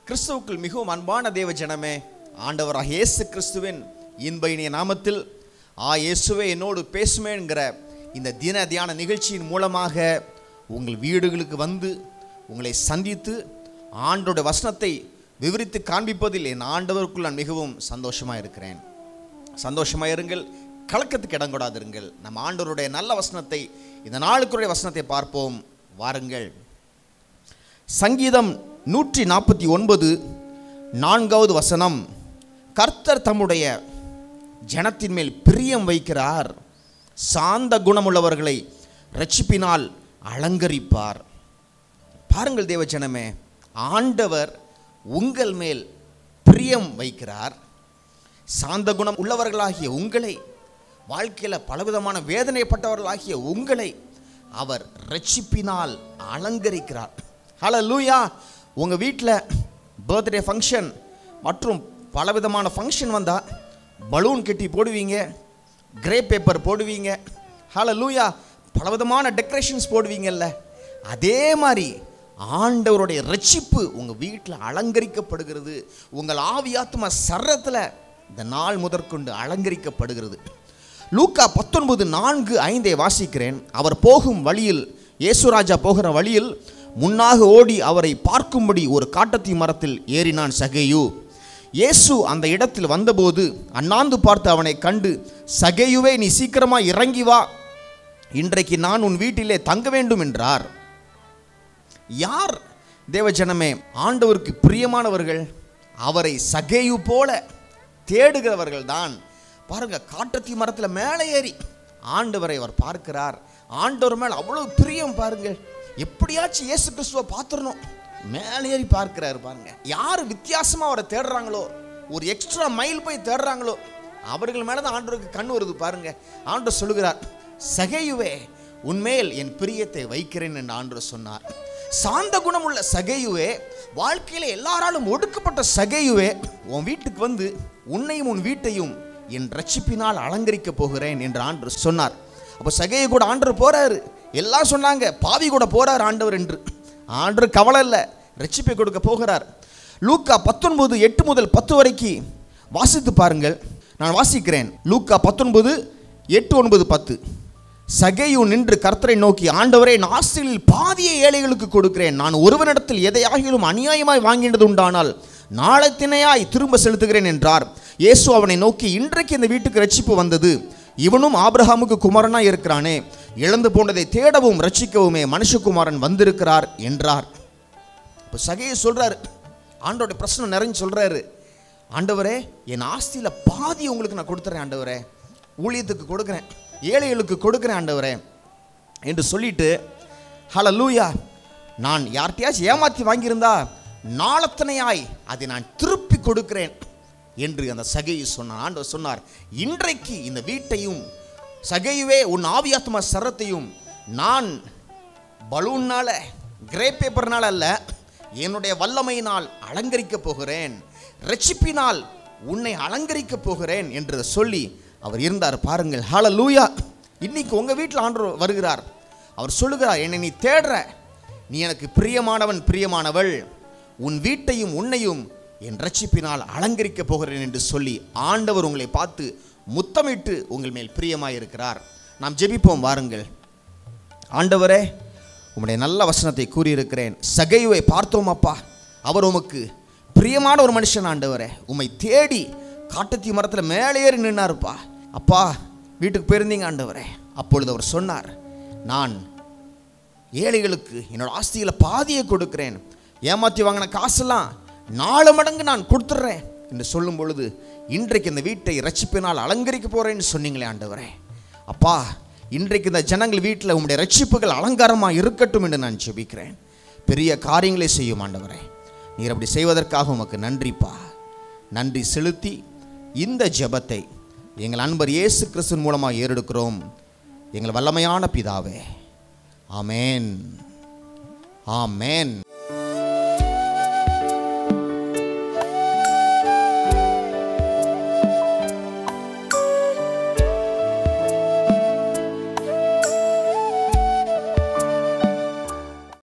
கிறிஸ்துவுக்குள் மிகவும் அன்பான தேவ ஜனமே ஆண்டவராக இயேசு கிறிஸ்துவின் இன்ப இனிய நாமத்தில் ஆ இயேசுவே என்னோடு பேசுமேங்கிற இந்த தின தியான நிகழ்ச்சியின் மூலமாக உங்கள் வீடுகளுக்கு வந்து உங்களை சந்தித்து ஆண்டோட வசனத்தை விவரித்து காண்பிப்பதில் என் ஆண்டவருக்குள் நான் மிகவும் சந்தோஷமாக இருக்கிறேன் சந்தோஷமாக இருங்கள் கலக்கத்துக்கு இடம் கொடாதிருங்கள் நம்ம ஆண்டவருடைய நல்ல வசனத்தை இந்த நாளுக்குரிய வசனத்தை பார்ப்போம் வாருங்கள் சங்கீதம் நூற்றி நாற்பத்தி ஒன்பது நான்காவது வசனம் கர்த்தர் தம்முடைய ஜனத்தின் மேல் பிரியம் வைக்கிறார் சாந்த குணமுள்ளவர்களை ரட்சிப்பினால் அலங்கரிப்பார் பாருங்கள் தேவஜனமே ஆண்டவர் உங்கள் மேல் பிரியம் வைக்கிறார் சாந்த குணம் உள்ளவர்களாகிய உங்களை வாழ்க்கையில் பலவிதமான வேதனைப்பட்டவர்களாகிய உங்களை அவர் ரட்சிப்பினால் அலங்கரிக்கிறார் ஹலோ லூயா உங்கள் வீட்டில் பர்த்டே ஃபங்க்ஷன் மற்றும் பலவிதமான ஃபங்க்ஷன் வந்தால் பலூன் கட்டி போடுவீங்க கிரே பேப்பர் போடுவீங்க ஹலோ லூயா பலவிதமான டெக்கரேஷன்ஸ் போடுவீங்கல்ல அதே மாதிரி ஆண்டவருடைய ரட்சிப்பு உங்கள் வீட்டில் அலங்கரிக்கப்படுகிறது உங்கள் ஆவியாத்ம சரத்தில் இந்த நாள் முதற்கொண்டு அலங்கரிக்கப்படுகிறது லூக்கா பத்தொன்பது நான்கு ஐந்தை வாசிக்கிறேன் அவர் போகும் வழியில் இயேசுராஜா போகிற வழியில் முன்னாக ஓடி அவரை பார்க்கும்படி ஒரு காட்டத்தி மரத்தில் ஏறினான் சகேயு இயேசு அந்த இடத்தில் வந்தபோது அண்ணாந்து பார்த்து அவனை கண்டு சகேயுவே நீ சீக்கிரமாக இறங்கி வா இன்றைக்கு நான் உன் வீட்டிலே தங்க வேண்டும் என்றார் யார் தேவஜனமே ஆண்டவருக்கு பிரியமானவர்கள் அவரை சகேயு போல தேடுகிறவர்கள் தான் பாருங்க காட்டத்தி மரத்தில் மேலே ஏறி ஆண்டவரை அவர் பார்க்கிறார் ஆண்டவர் மேல் அவ்வளவு பிரியம் பாருங்கள் எப்படியாச்சும் இயேசு கிறிஸ்துவை பார்த்துடணும் மேலே ஏறி பார்க்கிறாரு பாருங்க யார் வித்தியாசமா அவரை தேடுறாங்களோ ஒரு எக்ஸ்ட்ரா மைல் போய் தேடுறாங்களோ அவர்கள் மேலே தான் ஆண்டவருக்கு கண் வருது பாருங்க ஆண்டவர் சொல்லுகிறார் சகையுவே உன்மேல் என் பிரியத்தை வைக்கிறேன் என்று ஆண்டவர் சொன்னார் சாந்த குணமுள்ள சகையுவே வாழ்க்கையில் எல்லாராலும் ஒடுக்கப்பட்ட சகையுவே உன் வீட்டுக்கு வந்து உன்னையும் உன் வீட்டையும் என் ரட்சிப்பினால் அலங்கரிக்க போகிறேன் என்று ஆண்டவர் சொன்னார் அப்போ சகையை கூட ஆண்டவர் போறாரு எல்லாம் சொன்னாங்க பாவி கூட போறார் ஆண்டவர் என்று ஆண்டவர் கவலை இல்லை ரட்சிப்பை கொடுக்க போகிறார் லூக்கா பத்தொன்பது எட்டு முதல் பத்து வரைக்கும் வாசித்து பாருங்கள் நான் வாசிக்கிறேன் லூக்கா பத்தொன்பது எட்டு ஒன்பது பத்து சகையு நின்று கர்த்தரை நோக்கி ஆண்டவரே நாசிலில் பாதியை ஏழைகளுக்கு கொடுக்கிறேன் நான் ஒருவனிடத்தில் எதையாகிலும் அநியாயமாய் வாங்கினது உண்டானால் நாளை தினையாய் திரும்ப செலுத்துகிறேன் என்றார் இயேசு அவனை நோக்கி இன்றைக்கு இந்த வீட்டுக்கு ரட்சிப்பு வந்தது இவனும் ஆபிரகாமுக்கு குமாரனாய் இருக்கிறானே இழந்து போனதை தேடவும் ரட்சிக்கவுமே மனுஷகுமாரன் வந்திருக்கிறார் என்றார் இப்போ சகையை சொல்றாரு ஆண்டோட பிரச்சனை நிறைஞ்சு சொல்றாரு ஆண்டவரே என் ஆஸ்தியில் பாதி உங்களுக்கு நான் கொடுத்துறேன் ஆண்டவரே ஊழியத்துக்கு கொடுக்குறேன் ஏழைகளுக்கு கொடுக்குறேன் ஆண்டவரே என்று சொல்லிட்டு ஹலோ லூயா நான் யார்கிட்டயாச்சும் ஏமாற்றி வாங்கியிருந்தா நாளத்தனையாய் அதை நான் திருப்பி கொடுக்கிறேன் என்று அந்த சகையை சொன்னான் ஆண்டவர் சொன்னார் இன்றைக்கு இந்த வீட்டையும் சகையுவே உன் ஆவியாத்ம சரத்தையும் நான் பலூன்னால கிரே பேப்பர்னால அல்ல என்னுடைய வல்லமையினால் அலங்கரிக்க போகிறேன் ரட்சிப்பினால் உன்னை அலங்கரிக்க போகிறேன் என்று சொல்லி அவர் இருந்தார் பாருங்கள் ஹால லூயா இன்னைக்கு உங்க வீட்டில் ஆண்டு வருகிறார் அவர் சொல்லுகிறார் என்னை நீ தேடுற நீ எனக்கு பிரியமானவன் பிரியமானவள் உன் வீட்டையும் உன்னையும் என் ரட்சிப்பினால் அலங்கரிக்க போகிறேன் என்று சொல்லி ஆண்டவர் உங்களை பார்த்து முத்தமிட்டு உங்கள் மேல் பிரியமாயிருக்கிறார் நாம் ஜெபிப்போம் வாருங்கள் ஆண்டவரே உம்முடைய நல்ல வசனத்தை கூறியிருக்கிறேன் சகைவை பார்த்தோம் அப்பா அவர் உமக்கு பிரியமான ஒரு மனுஷன் ஆண்டவரே உம்மை தேடி காட்டத்தி மரத்தில் மேலே ஏறி நின்னாருப்பா அப்பா வீட்டுக்கு போயிருந்தீங்க ஆண்டவரே அப்பொழுது அவர் சொன்னார் நான் ஏழைகளுக்கு என்னோட ஆஸ்தியில் பாதியை கொடுக்கிறேன் ஏமாற்றி வாங்கின காசெல்லாம் நாலு மடங்கு நான் கொடுத்துட்றேன் என்று சொல்லும் பொழுது இன்றைக்கு இந்த வீட்டை ரட்சிப்பினால் அலங்கரிக்க போகிறேன்னு சொன்னீங்களே ஆண்டவரே அப்பா இன்றைக்கு இந்த ஜனங்கள் வீட்டில் உங்களுடைய ரட்சிப்புகள் அலங்காரமாக இருக்கட்டும் என்று நான் ஜெபிக்கிறேன் பெரிய காரியங்களை செய்யும் ஆண்டவரே நீர் அப்படி செய்வதற்காக உமக்கு நன்றிப்பா நன்றி செலுத்தி இந்த ஜெபத்தை எங்கள் அன்பர் இயேசு கிறிஸ்துவின் மூலமாக ஏறெடுக்கிறோம் எங்கள் வல்லமையான பிதாவே ஆமேன் ஆமேன்